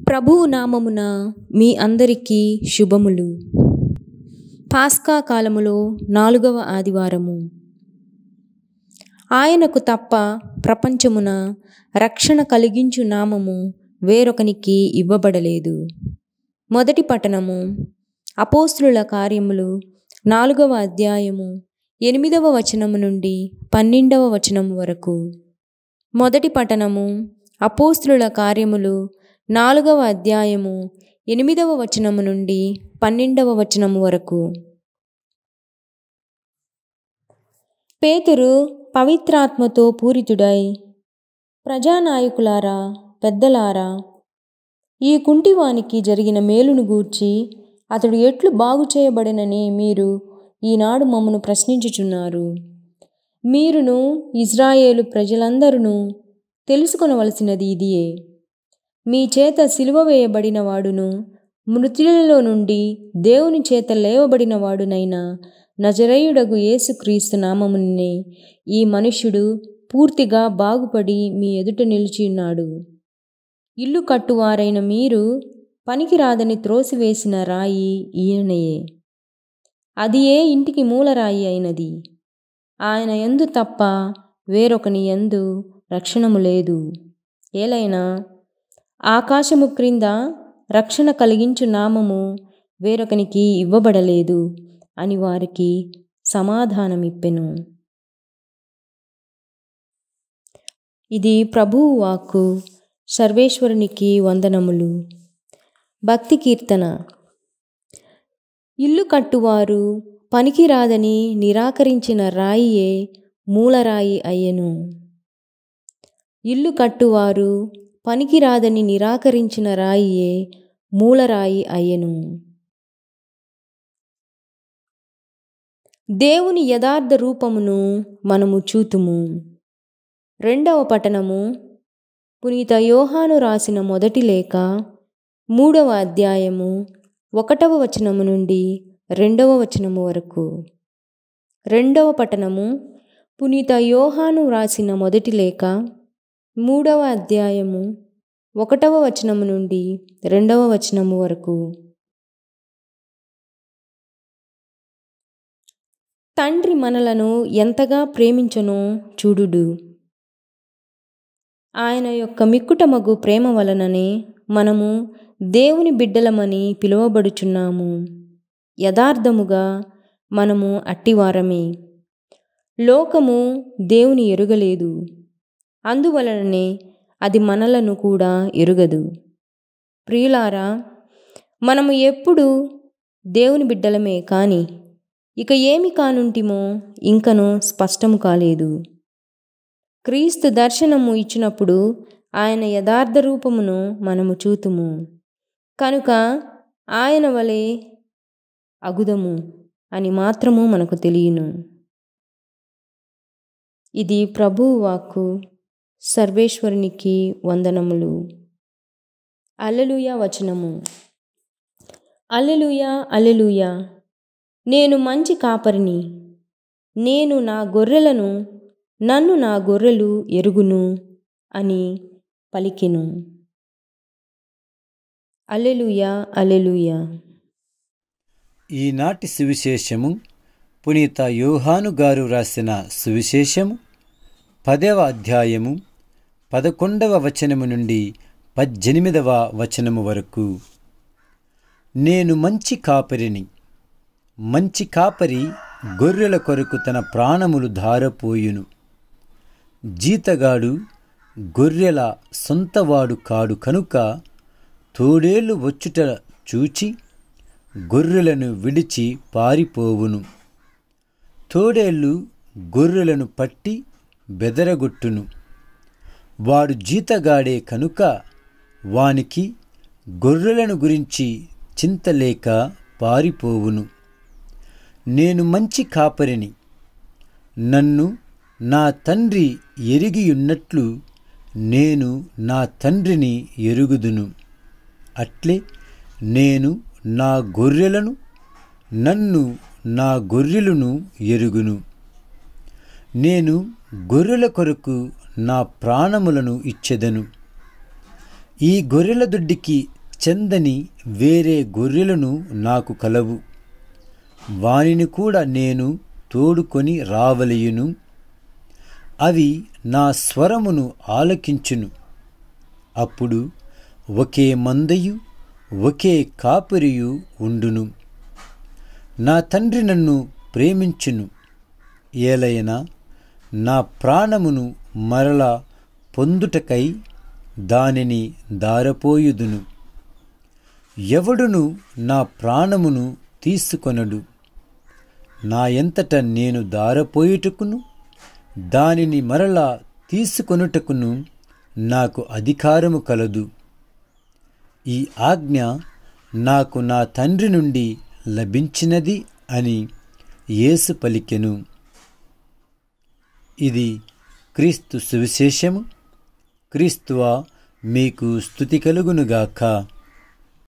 ప్రభువు నామమున మీ అందరికీ శుభములు పాస్కా కాలములో నాలుగవ ఆదివారము ఆయనకు తప్ప ప్రపంచమున రక్షణ కలిగించు నామము వేరొకనికి ఇవ్వబడలేదు మొదటి పట్టణము అపోస్తుల కార్యములు నాలుగవ అధ్యాయము ఎనిమిదవ వచనము నుండి పన్నెండవ వచనము వరకు మొదటి పట్టణము అపోస్తుల కార్యములు నాలుగవ అధ్యాయము ఎనిమిదవ వచనము నుండి పన్నెండవ వచనము వరకు పేతురు పవిత్రాత్మతో పూరితుడై ప్రజానాయకులారా పెద్దలారా ఈ కుంటివానికి జరిగిన మేలును గూర్చి అతడు ఎట్లు బాగు చేయబడినని మీరు ఈనాడు మమ్మను ప్రశ్నించుచున్నారు మీరును ఇజ్రాయేలు ప్రజలందరూ తెలుసుకొనవలసినది ఇదియే మీ చేత సిలువ వేయబడిన వాడును మృతులలో నుండి దేవుని చేత లేవబడిన వాడునైనా నజరేయుడగు యేసుక్రీస్తు నామమునే ఈ మనుష్యుడు పూర్తిగా బాగుపడి మీ ఎదుట నిలిచి ఉన్నాడు ఇల్లు కట్టువారైన మీరు పనికిరాదని త్రోసివేసిన రాయి ఈయనయే అది ఏ ఇంటికి మూలరాయి అయినది ఆయన ఎందు తప్ప వేరొకని ఎందు రక్షణము లేదు ఏలైనా ఆకాశము క్రింద రక్షణ కలిగించు నామము వేరొకనికి ఇవ్వబడలేదు అని వారికి సమాధానమిప్పెను ఇది ప్రభువు వాక్కు సర్వేశ్వరునికి వందనములు భక్తి కీర్తన ఇల్లు కట్టువారు పనికిరాదని నిరాకరించిన రాయియే మూలరాయి అయ్యెను ఇల్లు కట్టువారు పనికిరాదని నిరాకరించిన రాయియే మూలరాయి అయ్యెను దేవుని యథార్థ రూపమును మనము చూతుము రెండవ పట్టణము పునీత యోహాను రాసిన మొదటి లేఖ మూడవ అధ్యాయము ఒకటవ వచనము నుండి రెండవ వచనము వరకు రెండవ పట్టణము పునీత యోహాను రాసిన మొదటి లేఖ మూడవ అధ్యాయము ఒకటవ వచనము నుండి రెండవ వచనము వరకు తండ్రి మనలను ఎంతగా ప్రేమించునో చూడుడు ఆయన యొక్క మిక్కుటమగు ప్రేమ వలననే మనము దేవుని బిడ్డలమని పిలువబడుచున్నాము యథార్థముగా మనము అట్టివారమే లోకము దేవుని ఎరుగలేదు అందువలననే అది మనలను కూడా ఎరుగదు ప్రియులారా మనము ఎప్పుడు దేవుని బిడ్డలమే కాని ఇక ఏమి కానుంటిమో ఇంకను స్పష్టము కాలేదు క్రీస్తు దర్శనము ఇచ్చినప్పుడు ఆయన యథార్థ రూపమును మనము చూతుము కనుక ఆయన వలె అగుదము అని మాత్రము మనకు తెలియను ఇది ప్రభువు వాక్కు సర్వేశ్వరునికి వందనములు అల్లెలుయ వచనము అల్లెలుయ అల్లెలుయ నేను మంచి కాపరిని నేను నా గొర్రెలను నన్ను నా గొర్రెలు ఎరుగును అని పలికెను అల్లెలుయ అల్లెలుయ ఈనాటి సువిశేషము పునీత యోహాను గారు రాసిన సువిశేషము పదవ అధ్యాయము పదకొండవ వచనము నుండి పద్దెనిమిదవ వచనము వరకు నేను మంచి కాపరిని మంచి కాపరి గొర్రెల కొరకు తన ప్రాణములు ధారపోయును జీతగాడు గొర్రెల సొంతవాడు కాడు కనుక తోడేళ్ళు వచ్చుట చూచి గొర్రెలను విడిచి పారిపోవును తోడేళ్ళు గొర్రెలను పట్టి బెదరగొట్టును వాడు జీతగాడే కనుక వానికి గొర్రెలను గురించి చింతలేక పారిపోవును నేను మంచి కాపరిని నన్ను నా తండ్రి ఎరిగియున్నట్లు నేను నా తండ్రిని ఎరుగుదును అట్లే నేను నా గొర్రెలను నన్ను నా గొర్రెలను ఎరుగును నేను గొర్రెల కొరకు నా ప్రాణములను ఇచ్చెదను ఈ గొర్రెల దొడ్డికి చెందని వేరే గొర్రెలను నాకు కలవు వానిని కూడా నేను తోడుకొని రావలయును అవి నా స్వరమును ఆలకించును అప్పుడు ఒకే మందయు ఒకే కాపరియు ఉండును నా తండ్రి నన్ను ప్రేమించును ఏలైనా నా ప్రాణమును మరల పొందుటకై దానిని దారపోయుదును ఎవడును నా ప్రాణమును తీసుకొనడు నా ఎంతట నేను దారపోయుటకును దానిని మరలా తీసుకొనుటకును నాకు అధికారము కలదు ఈ ఆజ్ఞ నాకు నా తండ్రి నుండి లభించినది అని యేసు పలికెను ఇది క్రీస్తు సువిశేషము క్రీస్తువా మీకు స్థుతి కలుగునుగాక